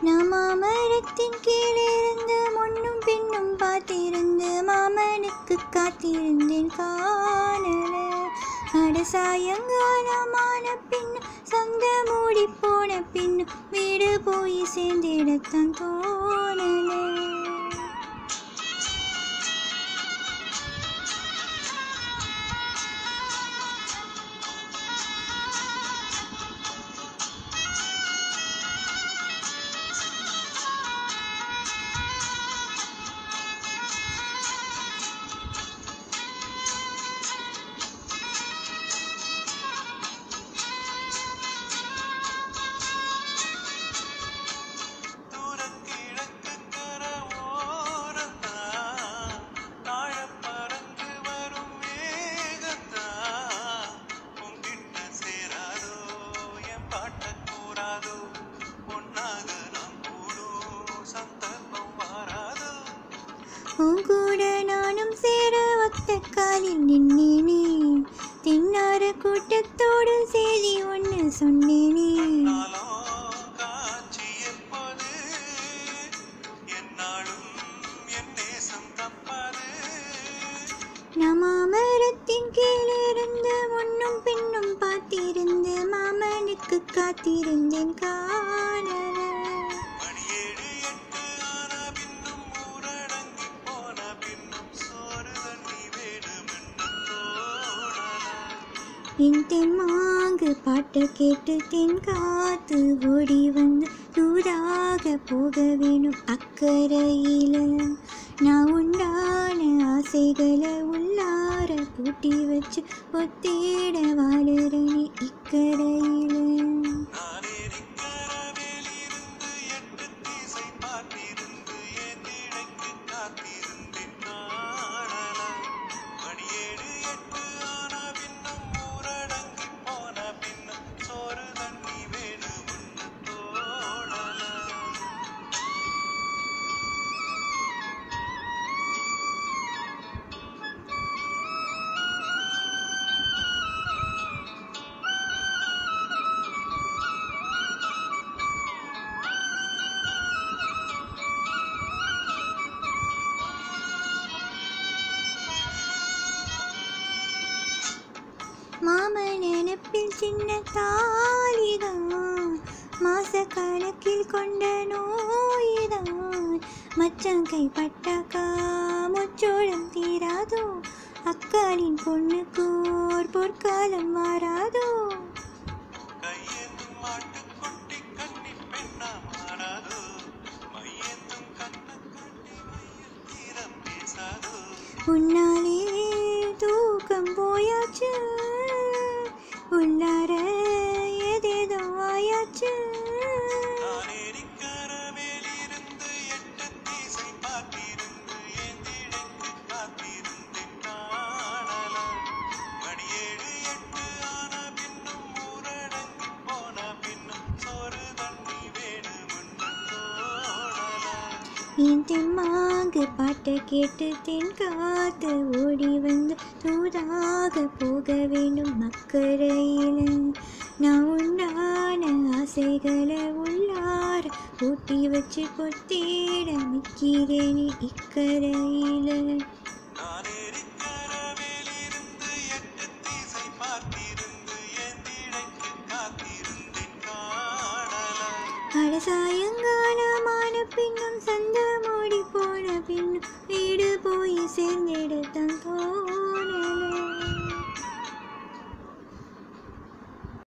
நான் மாமரத்தின் கீழிருந்து முன்னும் பின்னும் பார்த்திருந்து மாமனுக்கு காத்திருந்தேன் காணல அட சாயங்காலமான பின் சந்த மூடி போன பின் வீடு போய் சேர்ந்திடத்தான் தோணல தூரக்கிழக்கு கர ஓரந்தான் தாழப் பறந்து வரும் வேகந்தான் உன்கிட்ட சேராதோ என் பாட்டக் கூறாதோ ஒன்னாக நாம் கூடும் சந்தர்ப்பம் வாராதோ உன் கூட நானும் சேர ஒத்த காலில் நின்னேனே தின்னார கூட்டத்தோடு செய்தி ஒன்று சொன்னேனே நாளும் காட்சி எப்போது என்னாலும் என் நேசம் தப்பாது நான் மாமரத்தின் கீழிருந்து முன்னும் பின்னும் பார்த்திருந்து மாமனுக்கு காத்திருந்தேன் காணல மணியேழு எட்டு ஆன பின்னும் ஊரடங்கி போன பின்னும் சோறு தண்ணி வேணுமென்னு தோணலாம் என் தெம்மாங்கு பாட்டை கேட்டு தென் காத்து ஓடி வந்து தூதாக போக வேணும் அக்கறையில நான் உண்டான ஆசைகளை உள்ளார பூட்டி வச்சு ஒத்தேட வாழுறனே இக்கரையில நான் இருக்கிற வேலிருந்து எட்டு திசை பார்த்திருந்து என் இடைக்கு காத்திருந்தேன் காணலாம் மணியேழு எட்டு ஆன பின்னும் ஊரடங்கி போன பின்னும் சோறு தண்ணி வேணுமென்னு தோணலாம் மாம நினப்பில் சின்ன தாலிதான் மாச கணக்கில் கொண்ட நோய்தான் மச்சான் கைப்பட்டாக்கா முச்சோளம் தீராதோ அக்காலின் பொண்ணுக்கு ஓர் பொற்காலம் மாறாதோ கையேந்தும் மாட்டுக்குட்டி கன்னி பெண்ணா மாறாதோ மையேந்தும் கண்ணக்குட்டி மையில் தீரம் பேசாதோ உன்னாலே தூக்கம் போயாச்சு உள்ளார ஏதேதோ ஆயாச்சு நான் ஏரிக்கர மேலிருந்து எட்டு திசை பார்த்திருந்து ஏந்திழைக்கு காத்திருந்தேன் காணலாம் மணியேழு எட்டு ஆன பின்னும் ஊரடங்கி போன பின்னும் சோறு தண்ணி வேணுமென்னு தோணலாம் என் தெம்மாங்கு பாட்டை கேட்டு தென் காத்து ஓடி வந்து தூதாக போக வேண்டும் மக்கரையில நான் உண்டான ஆசைகளை உள்ளார பூட்டி வச்சு கொத்தேட மிக்கிறேனே இக்கரையில நான் ஏரிக்கர மேலிருந்து எட்டு திசை பார்த்திருந்து ஏந்திழைக்கு காத்திருந்தேன் காணலாம் அட சாயங்காலமான பின்னும் சந்த மூடி போன பின்னும் வீடு போய் சேர்ந்திடத்தான் தோணல